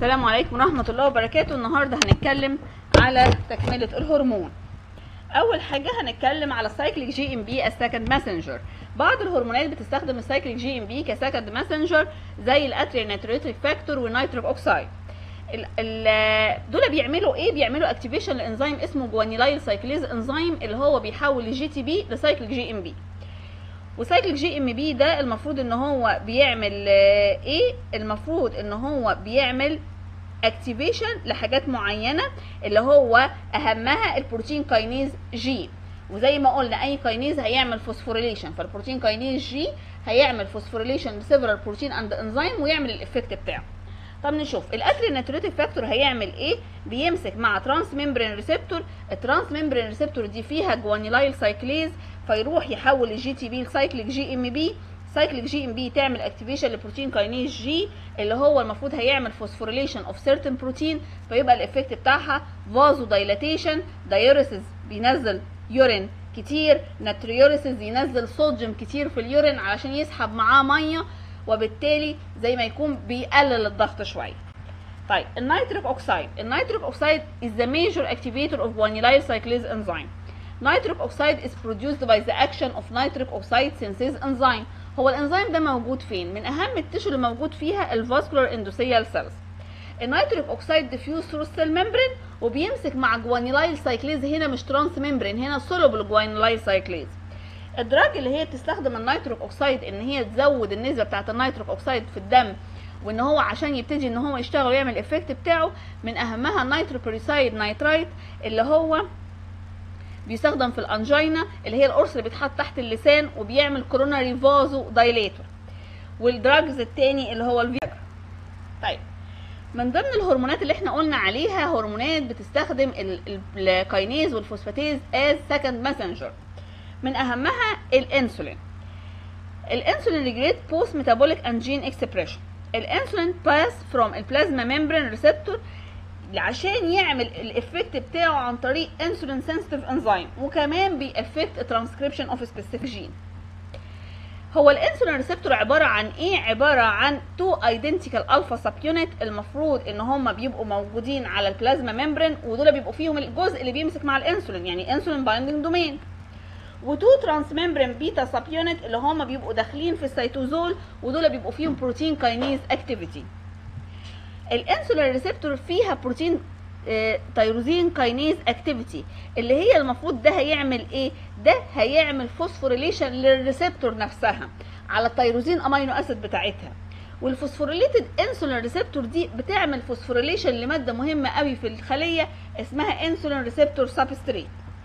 السلام عليكم ورحمة الله وبركاته النهاردة هنتكلم على تكملة الهرمون أول حاجة هنتكلم على السايكليك جي ام بي السكند ماسنجر بعض الهرمونات بتستخدم السايكليك جي ام بي كسكند ماسنجر زي الاتريال نيتريتريك فاكتور والنيتريك اوكسايد ال- ال- دول بيعملوا ايه بيعملوا اكتيفيشن لانزيم اسمه جوانيلايل سايكليز انزيم اللي هو بيحول الجي تي بي لسايكليك جي ام بي وسايكليك جي ام بي ده المفروض ان هو بيعمل آه، ايه المفروض ان هو بيعمل اكتيفيشن لحاجات معينه اللي هو اهمها البروتين كاينيز جي وزي ما قلنا اي كاينيز هيعمل فوسفوريليشن فالبروتين كاينيز جي هيعمل فوسفوريليشن لسيفرال بروتين اند انزيم ويعمل الايفكت بتاعه طب نشوف الاتري ناتريتيك فاكتور هيعمل ايه بيمسك مع ترانس ميمبرين ريسبتور الترانس ميمبرين ريسبتور دي فيها جوانيلايل سايكليز فيروح يحول الجي تي بي لسايكليك جي ام بي سايكليك جي ام بي تعمل اكتيفيشن لبروتين كاينيز جي اللي هو المفروض هيعمل فوسفوريليشن اوف سيرتن بروتين فيبقى الايفكت بتاعها فازو دايلاتيشن دايوريسيس بينزل يورين كتير ناتريوريسيس ينزل صوديوم كتير في اليورين علشان يسحب معاه ميه وبالتالي زي ما يكون بيقلل الضغط شويه طيب النيتريك اوكسيد النيتريك اوكسيد is the major activator of guanylyl cyclase enzyme nitric oxide is produced by the action of nitric oxide synthase enzyme هو الانزيم ده موجود فين من اهم التشو اللي موجود فيها الفاسكولار اندوثيال سيلز النيتريك اوكسيد ديفيوز ثرو السيل ممبرين وبيمسك مع جوانيلايل سايكليز هنا مش ترانس ممبرين هنا سولوبل جوانيلايل سايكليز الدراج اللي هي بتستخدم النيتريك اوكسيد ان هي تزود النسبه بتاعه النيتريك اوكسيد في الدم وان هو عشان يبتدي ان هو يشتغل ويعمل الايفكت بتاعه من اهمها النيتروبيريسايد نيترايت اللي هو بيستخدم في الانجينا اللي هي القرص اللي بيتحط تحت اللسان وبيعمل كوروناري فازو دايليتور والدراجز التاني اللي هو الفياجرا طيب من ضمن الهرمونات اللي احنا قلنا عليها هرمونات بتستخدم ال- ال- الكاينيز والفوسفاتيز از سكند ماسنجر من اهمها الانسولين الانسولين ريجريت بوست ميتابوليك انجين اكسبريشن الانسولين باس فروم البلازما ميمبرين ريسبتور عشان يعمل الايفكت بتاعه عن طريق انسولين سنسيتيف انزيم وكمان بيأفكت ترانسكريبشن اوف سبيسيفيك جين هو الانسولين ريسبتور عباره عن ايه عباره عن تو ايدنتيكال الفا سب يونت المفروض ان هم بيبقوا موجودين على البلازما ممبرين ودول بيبقوا فيهم الجزء اللي بيمسك مع الانسولين يعني انسولين بايندنج دومين وتو ترانس ممبرين بيتا سب يونت اللي هم بيبقوا داخلين في السيتوزول ودول بيبقوا فيهم بروتين كاينيز اكتيفيتي الانسولين ريسبتور فيها بروتين آه، تيروزين كاينيز اكتيفيتي اللي هي المفروض ده هيعمل ايه ده هيعمل فوسفوريليشن للريسبتور نفسها على التيروزين امينو اسيد بتاعتها والفوسفوريليتد انسولين ريسبتور دي بتعمل فوسفوريليشن لماده مهمه قوي في الخليه اسمها انسولين ريسبتور سبستريت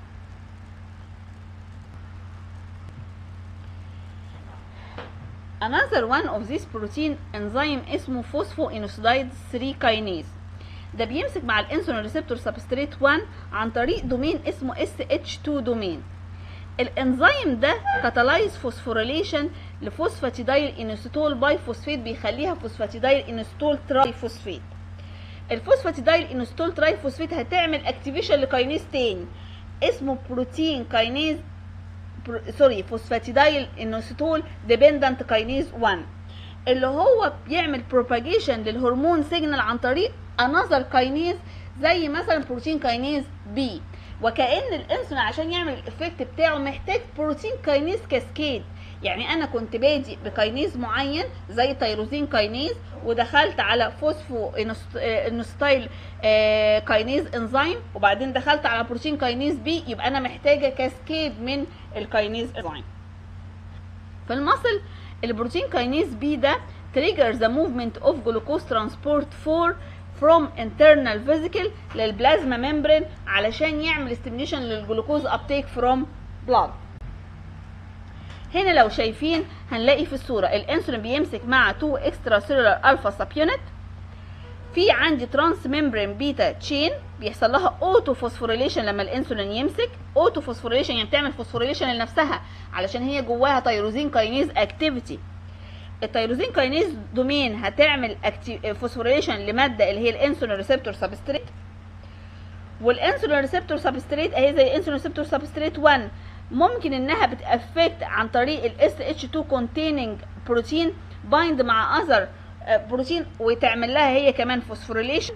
Another one of these protein enzyme اسمه phosphoinositide 3 kinase ده بيمسك مع الانسولين ريسبتور سبستريت 1 عن طريق دومين اسمه SH2 دومين الانزيم ده كاتالايز فوسفوريليشن لفوسفاتيدايل انستول باي فوسفيت بيخليها فوسفاتيدايل انستول تراي فوسفيت الفوسفاتيدايل انستول تراي فوسفيت هتعمل اكتيفيشن لكاينيز تاني اسمه بروتين كاينيز برو- سوري فوسفاتيدايل انوسيتول ديبندنت كاينيز 1 اللي هو بيعمل بروباجيشن للهرمون سيجنال عن طريق انذر كاينيز زي مثلا بروتين كاينيز بي وكأن الانسولين عشان يعمل الايفكت بتاعه محتاج بروتين كاينيز كاسكيد يعني انا كنت بادي بكاينيز معين زي تيروزين كاينيز ودخلت على فوسفو إنست- آه، انستايل آه، كاينيز انزيم وبعدين دخلت على بروتين كاينيز بي يبقى انا محتاجه كاسكيد من الكاينيز انزيم في المصل البروتين كاينيز بي ده trigger the movement of glucose transport 4 from internal vesicle للبلازما ممبرين علشان يعمل stimulation للجلوكوز uptake from blood هنا لو شايفين هنلاقي في الصورة الانسولين بيمسك مع 2 extra cellular alpha subunit في عندي ترانس ممبرين بيتا تشين بيحصل لها اوتو فوسفوريليشن لما الانسولين يمسك اوتو فوسفوريليشن يعني بتعمل فوسفوريليشن لنفسها علشان هي جواها تيروزين كاينيز اكتيفيتي التيروزين كاينيز دومين هتعمل فوسفوريليشن لماده اللي هي الانسولين ريسبتور سبستريت والانسولين ريسبتور سبستريت اهي زي الانسولين ريسبتور سبستريت 1 ممكن انها بتافكت عن طريق الاس اتش 2 containing بروتين بايند مع اذر بروتين وتعمل لها هي كمان فوسفوريليشن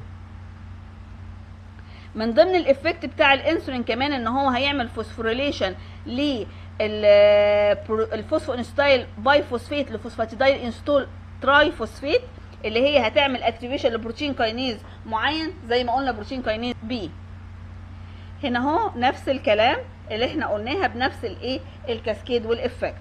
من ضمن الافكت بتاع الانسولين كمان ان هو هيعمل فوسفوريليشن للفوسفو انستايل باي فوسفيت لفوسفاتيدايل انستول تراي فوسفيت اللي هي هتعمل اكتيفيشن لبروتين كاينيز معين زي ما قلنا بروتين كاينيز بي هنا اهو نفس الكلام اللي احنا قلناها بنفس الايه الكاسكيد والافكت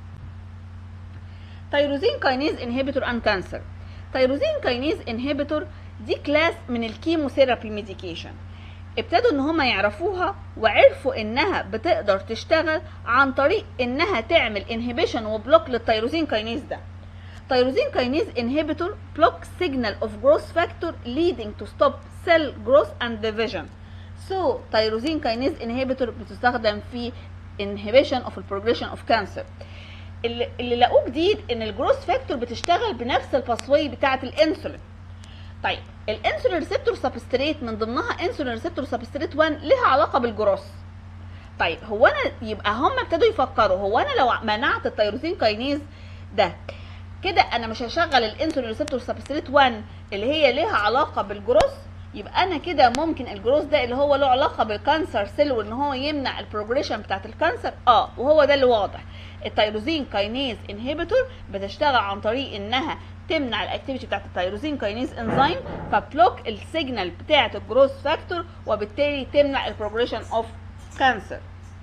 تيروزين كاينيز انهبيتور ان كانسر تيروزين كاينيز انهبيتور دي كلاس من الكيموثيرابي ميديكيشن ابتدوا ان هم يعرفوها وعرفوا انها بتقدر تشتغل عن طريق انها تعمل انهبيشن وبلوك للتيروزين كاينيز ده تيروزين كاينيز inhibitor block signal of growth factor leading to stop cell growth and division so تيروزين كاينيز inhibitor بتستخدم في inhibition of the progression of cancer اللي, اللي لقوه جديد ان الجروث فاكتور بتشتغل بنفس الباسواي بتاعه الانسولين طيب الانسولين ريسبتور سبستريت من ضمنها انسولين ريسبتور سبستريت 1 لها علاقه بالجروث طيب هو انا يبقى هم ابتدوا يفكروا هو انا لو منعت التيروزين كاينيز ده كده انا مش هشغل الانسولين ريسبتور سبستريت 1 اللي هي ليها علاقه بالجروث يبقى انا كده ممكن الجروث ده اللي هو له علاقه بالكانسر سيل وان هو يمنع البروجريشن بتاعت الكانسر اه وهو ده اللي واضح التيروزين كاينيز انهبيتور بتشتغل عن طريق انها تمنع الاكتيفيتي بتاعت التيروزين كاينيز انزيم فبلوك السيجنال بتاعت الجروث فاكتور وبالتالي تمنع البروجريشن اوف كانسر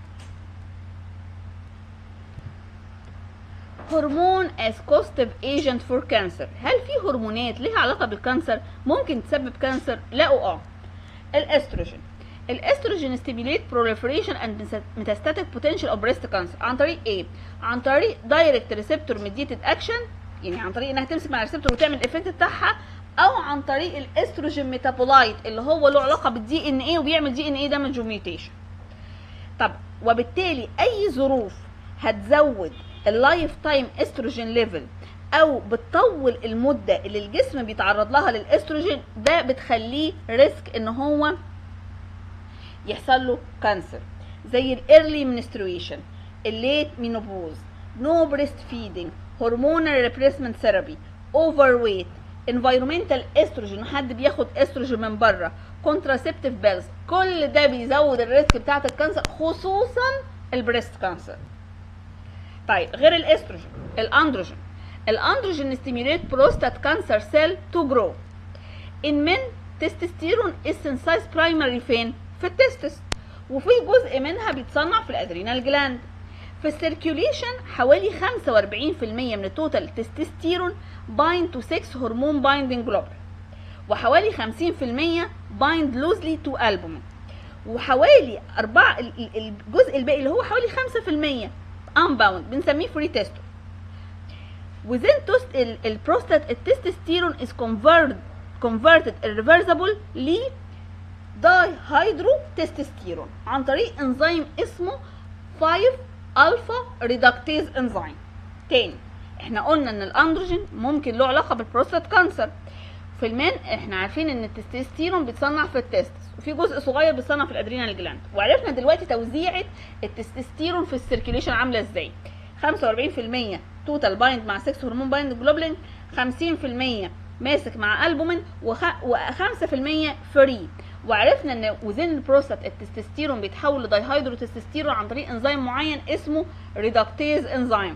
هرمون as causative agent for cancer هل في هرمونات ليها علاقه بالكانسر ممكن تسبب كانسر لقوا اه الاستروجين الاستروجين stimulate proliferation and metastatic potential of breast cancer عن طريق ايه عن طريق direct receptor mediated action يعني عن طريق انها تمسك مع الريسبتور وتعمل الايفكت بتاعها او عن طريق الاستروجين ميتابولايت اللي هو له علاقه بالدي ان ايه وبيعمل دي ان ايه دامج وميوتيشن طب وبالتالي اي ظروف هتزود اللايف تايم استروجين ليفل او بتطول المده اللي الجسم بيتعرض لها للاستروجين ده بتخليه ريسك ان هو يحصل له كانسر زي الايرلي منسترويشن الليت مينوبوز نو بريست فيدنج هرمونال ريبليسمنت ثيرابي اوفر ويت انفايرمنتال استروجين حد بياخد استروجين من بره كونتراسبتيف بيلز كل ده بيزود الريسك بتاعت الكانسر خصوصا البريست كانسر طيب غير الاستروجين الاندروجين الاندروجين ستيميوليت بروستات كانسر سيل تو جرو ان من تستوستيرون is synthesized primary فين في التستس وفي جزء منها بيتصنع في الادرينال جلاند في السيركيوليشن حوالي 45% من التوتال تستوستيرون بايند تو 6 هرمون بايندنج جلوبول وحوالي 50% بايند لوزلي تو البومين وحوالي 4 الجزء الباقي اللي هو حوالي 5% unbound بنسميه فري تيستو within توست البروستات التستوستيرون is converted converted irreversible ل دايهيدرو تستوستيرون عن طريق انزيم اسمه 5 الفا ريدكتيز انزيم تاني احنا قلنا ان الاندروجين ممكن له علاقه بالبروستات كانسر في المان احنا عارفين ان التستوستيرون بيتصنع في التستس وفي جزء صغير بيتصنع في الادرينال جلاند وعرفنا دلوقتي توزيعه التستوستيرون في السيركيوليشن عامله ازاي 45% توتال بايند مع 6 هرمون بايند جلوبلين 50% ماسك مع البومين و5% فري وعرفنا ان وزن البروستات التستوستيرون بيتحول لدايهيدرو تستوستيرون عن طريق انزيم معين اسمه ريدكتيز انزيم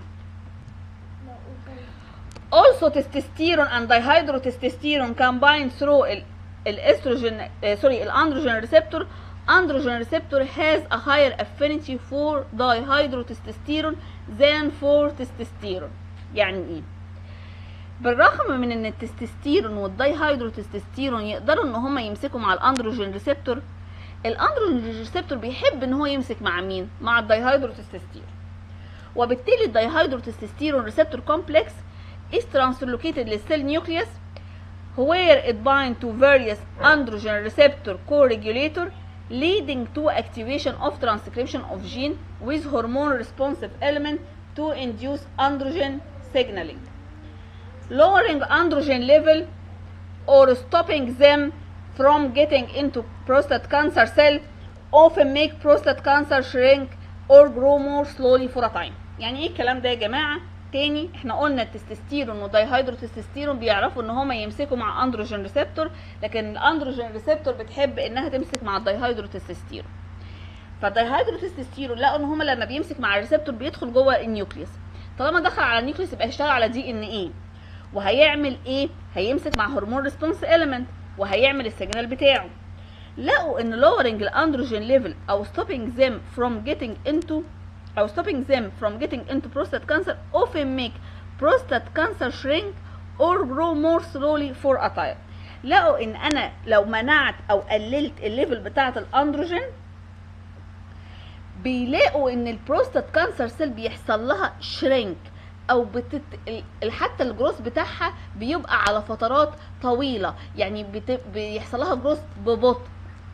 also testosterone and dihydrotestosterone combine through الاستروجين سوري الاندروجين ريسبتور androgen receptor has a higher affinity for dihydrotestosterone than for testosterone يعني ايه بالرغم من ان التستوستيرون والدايهيدروتستوستيرون يقدروا ان هما يمسكوا مع الاندروجين ريسبتور الاندروجين ريسبتور بيحب ان هو يمسك مع مين مع الدايهيدروتستوستيرون وبالتالي الدايهيدروتستوستيرون ريسبتور كومبلكس is translocated للسيل نيوكليوس where it bind to various androgen receptor co-regulator leading to activation of transcription of gene with hormone responsive element to induce androgen signaling lowering androgen level or stopping them from getting into prostate cancer cell often make prostate cancer shrink or grow more slowly for a time يعني ايه الكلام ده يا جماعه تاني احنا قلنا التستوستيرون والدايهيدروتستوستيرون بيعرفوا ان هما يمسكوا مع اندروجين ريسبتور لكن الاندروجين ريسبتور بتحب انها تمسك مع الدايهيدروتستوستيرون فالدايهيدروتستوستيرون لقوا ان هما لما بيمسك مع الريسبتور بيدخل جوه النيوكليوس طالما دخل على النيوكليوس يبقى هيشتغل على دي ان ايه وهيعمل ايه هيمسك مع هرمون ريسبونس اليمنت وهيعمل السيجنال بتاعه لقوا ان lowering الاندروجين ليفل او stopping them from getting into او stopping them from getting into prostate cancer often make prostate cancer shrink or grow more slowly for a time لقوا ان انا لو منعت او قللت الليفل بتاعه الاندروجين بيلاقوا ان البروستات كانسر سيل بيحصل لها شرينك او بتت... ال- حتى الجروث بتاعها بيبقى على فترات طويله يعني بت... بيحصل لها جروث ببطء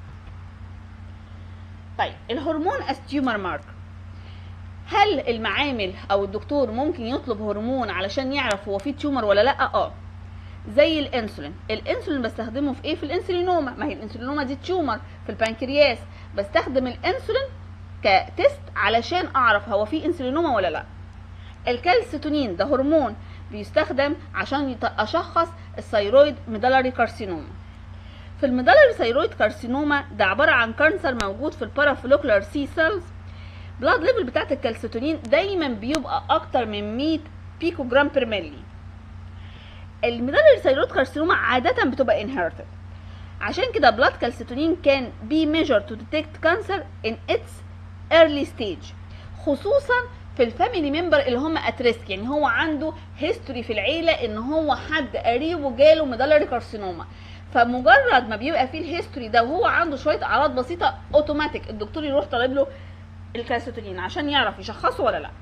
طيب الهرمون از تيومر ماركر هل المعامل او الدكتور ممكن يطلب هرمون علشان يعرف هو فيه تيومر ولا لا اه زي الانسولين الانسولين بستخدمه في ايه في الانسولينوما ما هي الانسولينوما دي تيومر في البنكرياس بستخدم الانسولين كتست علشان اعرف هو فيه انسولينوما ولا لا الكالسيتونين ده هرمون بيستخدم عشان يط- اشخص الثيرويد ميدالاري كارسينوما في الميدالاري ثيرويد كارسينوما ده عباره عن كانسر موجود في البارافولوكولار سي سيلز بلاد ليفل بتاعت الكالسيتونين دايما بيبقى اكتر من 100 بيكو جرام بير ملي الميدالاري ثيرويد كارسينوما عاده بتبقى انهيرتد عشان كده بلاد كالسيتونين كان بي ميجر تو ديتكت كانسر ان اتس early stage خصوصا في الفاميلي ممبر اللي هم ات ريسك يعني هو عنده هيستوري في العيله ان هو حد قريبه جاله ميدالاري كارسينوما فمجرد ما بيبقى فيه الهيستوري ده وهو عنده شويه اعراض بسيطه اوتوماتيك الدكتور يروح طالب له الكالسيتونين عشان يعرف يشخصه ولا لا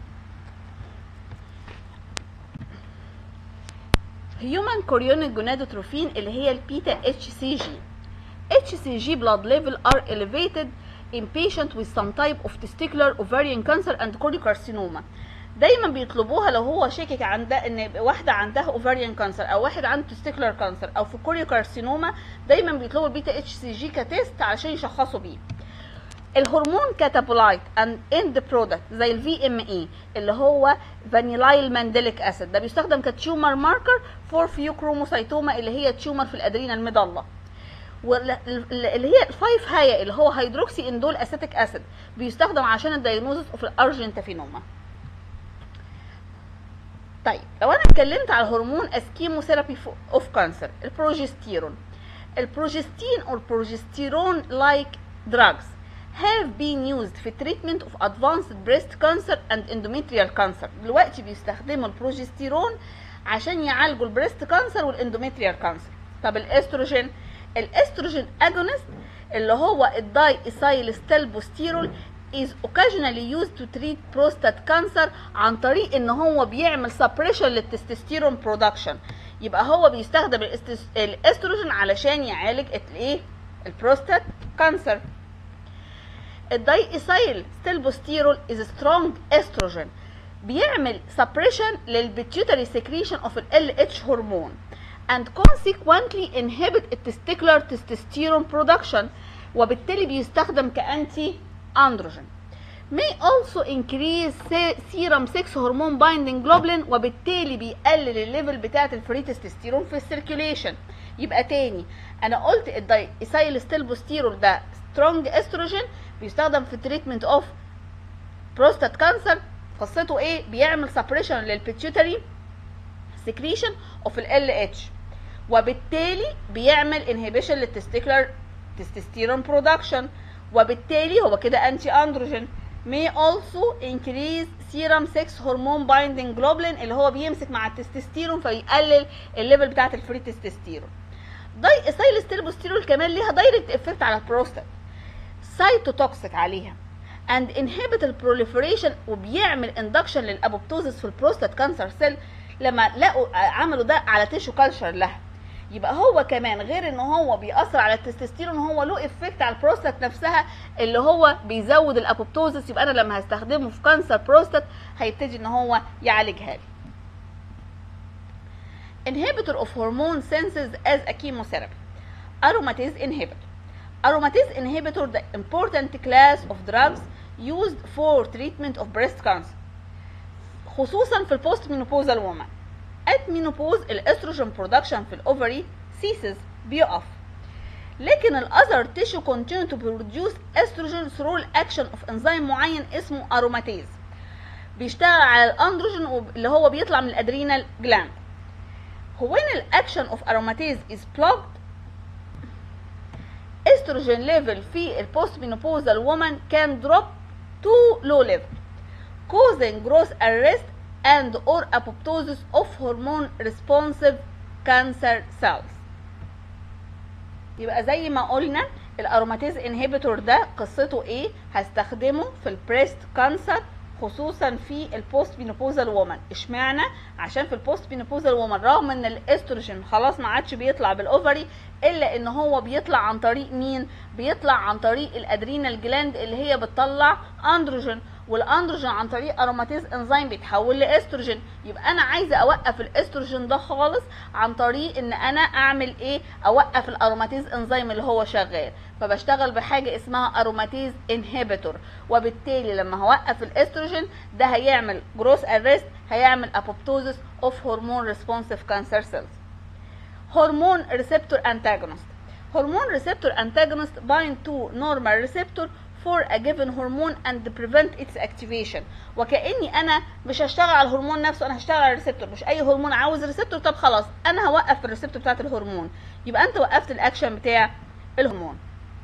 هيومن كوريونيك جونادوتروفين اللي هي البيتا اتش سي جي اتش سي جي blood level are elevated in patient with some type of testicular ovarian cancer and choriocarcinoma دايما بيطلبوها لو هو شاكك عند ان واحده عندها اوفاريان كانسر او واحد عنده تستيكولار كانسر او في كوريوكارسينوما دايما بيطلبوا البيتا اتش سي جي كتيست علشان يشخصوا بيه الهرمون كاتابولايت اند اند برودكت زي الفي ام اي اللي هو فانيلايل مانديليك اسيد ده بيستخدم كتيومر ماركر فور فيو كروموسايتوما اللي هي تيومر في الادرينال مضله واللي هي الفايف هايا اللي هو هيدروكسي اندول اسيتيك اسيد بيستخدم عشان الدايجنوزس اوف الارجنتافينوما طيب لو انا اتكلمت على هرمون اسكيموثيرابي اوف كانسر البروجستيرون البروجستين or progesterone like drugs have been used في treatment of advanced breast cancer and endometrial cancer دلوقتي بيستخدموا البروجستيرون عشان يعالجوا البريست كانسر والاندوميتريال كانسر طب الاستروجين الاستروجين اجونست اللي هو الداي ايسايل ستيلبوستيرول is occasionally used to treat prostate cancer عن طريق ان هو بيعمل suppression للتستوستيرون برودكشن يبقى هو بيستخدم الاستس- الاستروجين علشان يعالج الايه البروستات كانسر الداي ايسايل ستيلبوستيرول is strong estrogen بيعمل suppression للبيتيوتري secretion of ال LH هرمون and consequently inhibit التستيكولار testosterone production وبالتالي بيستخدم كأنتي androgen may also increase se- serum 6 هرمون binding globulin وبالتالي بيقلل الليفل بتاعه الفري تستوستيرون في السيركيوليشن يبقى تاني انا قلت الدايسايل ستيلبوستيرول ده سترونج استروجين بيستخدم في تريتمنت اوف بروستات كانسر قصته ايه بيعمل سبريشن للبيتيوتري سكريشن اوف ال اتش وبالتالي بيعمل انهبيشن للتستيكولار تستوستيرون برودكشن وبالتالي هو كده انتي اندروجين may also increase serum 6 هرمون binding globulin اللي هو بيمسك مع التستوستيرون فيقلل الليفل بتاعت الفري تستوستيرون داي اسايل ستيربوستيرول كمان ليها دايركت افكت على البروستات سايتوتوكسيك عليها and inhibit البروليفريشن وبيعمل اندكشن للابوبتوزس في البروستات كانسر سيل لما لقوا عملوا ده على تيشو كالشر لها يبقى هو كمان غير ان هو بيأثر على التستوستيرون هو له افكت على البروستات نفسها اللي هو بيزود الابوبتوزس يبقى انا لما هستخدمه في كانسر بروستات هيبتدي ان هو يعالجها لي inhibitor of hormone senses as a chemotherapy aromatase inhibitor aromatase inhibitor the important class of drugs used for treatment of breast cancer خصوصا في البوست مينوبوزال وومن at menopause الاستروجين برودكشن في الاوفري ceases بيقف لكن الاذر تيشو continue to produce estrogen through action of enzyme معين اسمه aromatase بيشتغل على الاندروجين وب- اللي هو بيطلع من الادرينال جلاند when الاكشن of aromatase is blocked estrogen level في البوست مينوبوزال woman can drop to low level causing growth arrest and or apoptosis of hormone responsive cancer cells يبقى زي ما قلنا الاروماتيز انهبيتور ده قصته ايه هستخدمه في البريست كانسر خصوصا في البوست بينوبوزال وومن اشمعنى عشان في البوست بينوبوزال وومن رغم ان الاستروجين خلاص ما عادش بيطلع بالاوفري الا ان هو بيطلع عن طريق مين بيطلع عن طريق الادرينال جلاند اللي هي بتطلع اندروجين والاندروجين عن طريق اروماتيز انزيم بيتحول لاستروجين يبقى انا عايزه اوقف الاستروجين ده خالص عن طريق ان انا اعمل ايه اوقف الاروماتيز انزيم اللي هو شغال فبشتغل بحاجه اسمها اروماتيز انهبيتور وبالتالي لما هوقف الاستروجين ده هيعمل جروس اريست هيعمل apoptosis اوف هرمون ريسبونسيف كانسر سيلز هرمون ريسبتور انتاجونست هرمون ريسبتور انتاجونست bind to normal receptor for a given hormone and prevent its activation وكاني انا مش هشتغل على الهرمون نفسه انا هشتغل على الريسبتور مش اي هرمون عاوز ريسبتور طب خلاص انا هوقف الريسبتور بتاعت الهرمون يبقى انت وقفت الاكشن بتاع الهرمون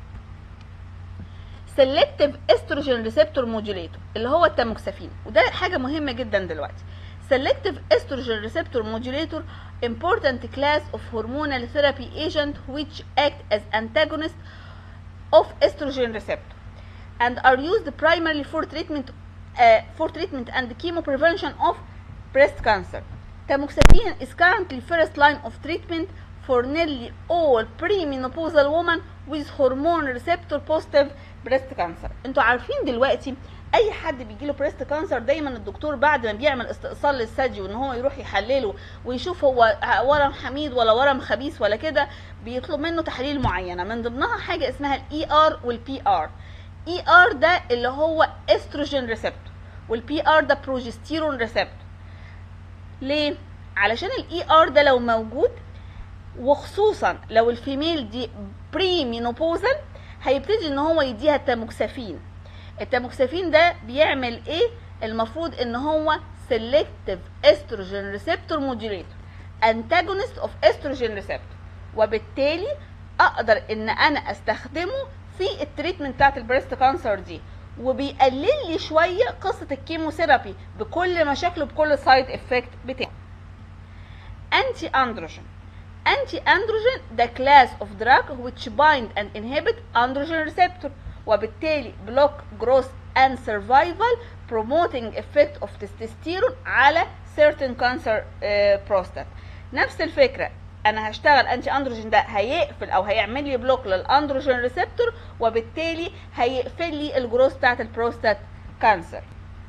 سيلكتيف استروجين ريسبتور موديوليتور اللي هو التاموكسافين وده حاجه مهمه جدا دلوقتي selective estrogen receptor modulator important class of hormonal therapy agent which act as antagonist of estrogen receptor and are used primarily for treatment uh, for treatment and chemo prevention of breast cancer. Tamoxifen is currently first line of treatment for nearly all premenopausal women with hormone receptor positive breast cancer. انتوا عارفين دلوقتي اي حد بيجي له بريست كانسر دايما الدكتور بعد ما بيعمل استئصال للثدي وان هو يروح يحلله ويشوف هو ورم حميد ولا ورم خبيث ولا كده بيطلب منه تحاليل معينه من ضمنها حاجه اسمها الاي ار والبي ار اي ار ده اللي هو استروجين ريسبتور والبي ار ده بروجستيرون ريسبتور ليه علشان الاي ار ده لو موجود وخصوصا لو الفيميل دي بري مينوبوزال هيبتدي ان هو يديها التاموكسافين التاموكسافين ده بيعمل ايه المفروض ان هو selective estrogen receptor modulator antagonist of estrogen receptor وبالتالي اقدر ان انا استخدمه في التريتمنت بتاعت البريست كانسر دي وبيقلل لي شويه قصه الكيموثيرابي بكل مشاكله بكل سايد افكت بتاعه انتي اندروجين انتي اندروجين ده كلاس اوف دراج which bind and inhibit androgen receptor وبالتالي block growth and survival promoting effect of testosterone على certain cancer uh, prostate نفس الفكره انا هشتغل انتي اندروجين ده هيقفل او هيعمل لي بلوك للاندروجين ريسبتور وبالتالي هيقفل لي الجروث بتاعت البروستات كانسر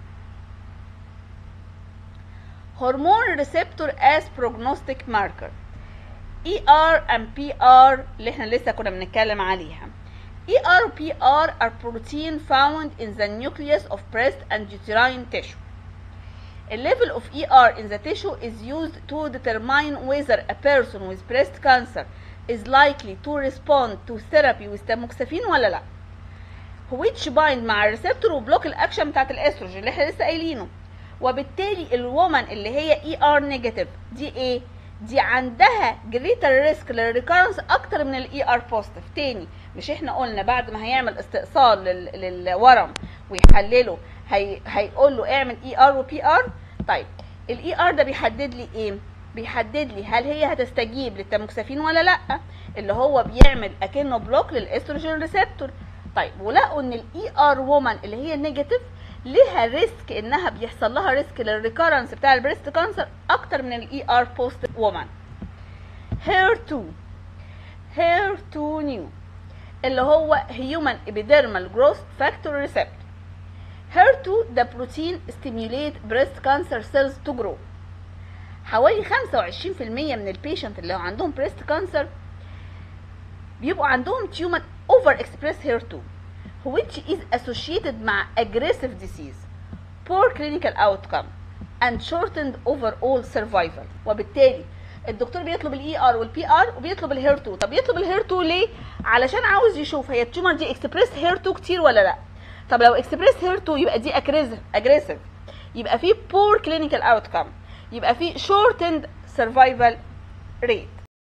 هرمون ريسبتور as prognostic marker ER and PR اللي احنا لسه كنا بنتكلم عليها ER PR are protein found in the nucleus of breast and uterine tissue. A level of ER in the tissue is used to determine whether a person with breast cancer is likely to respond to therapy with tamoxifen ولا لا. which bind مع الريسبتور وبلوك الاكشن بتاعت الاستروجين اللي احنا لسه قايلينه. وبالتالي الومن اللي هي ER نيجاتيف دي ايه؟ دي عندها جريتر ريسك للريكارنس اكتر من الاي ار بوزيتيف تاني مش احنا قلنا بعد ما هيعمل استئصال لل... للورم ويحلله هي... هيقول له اعمل اي ار وبي ار طيب الاي ار ده بيحدد لي ايه بيحدد لي هل هي هتستجيب للتاموكسافين ولا لا اللي هو بيعمل اكنه بلوك للاستروجين ريسبتور طيب ولقوا ان الاي ار وومن اللي هي نيجاتيف ليها ريسك انها بيحصل لها ريسك للريكارنس بتاع البريست كانسر اكتر من الاي ار بوست وومن هير 2 هير 2 نيو اللي هو هيومن ابيديرمال جروث فاكتور ريسبتور هير 2 ده بروتين ستيميوليت بريست كانسر سيلز تو جرو حوالي 25% من البيشنت اللي عندهم بريست كانسر بيبقوا عندهم تيومر اوفر اكسبريس هير 2 which is associated مع aggressive disease poor clinical outcome and shortened overall survival وبالتالي الدكتور بيطلب الاي ار والبي ار وبيطلب الهير 2 طب يطلب الهير 2 ليه علشان عاوز يشوف هي التيومر دي اكسبريس هير 2 كتير ولا لا طب لو اكسبريس هير 2 يبقى دي اجريسيف اجريسيف يبقى في poor clinical outcome يبقى في shortened survival rate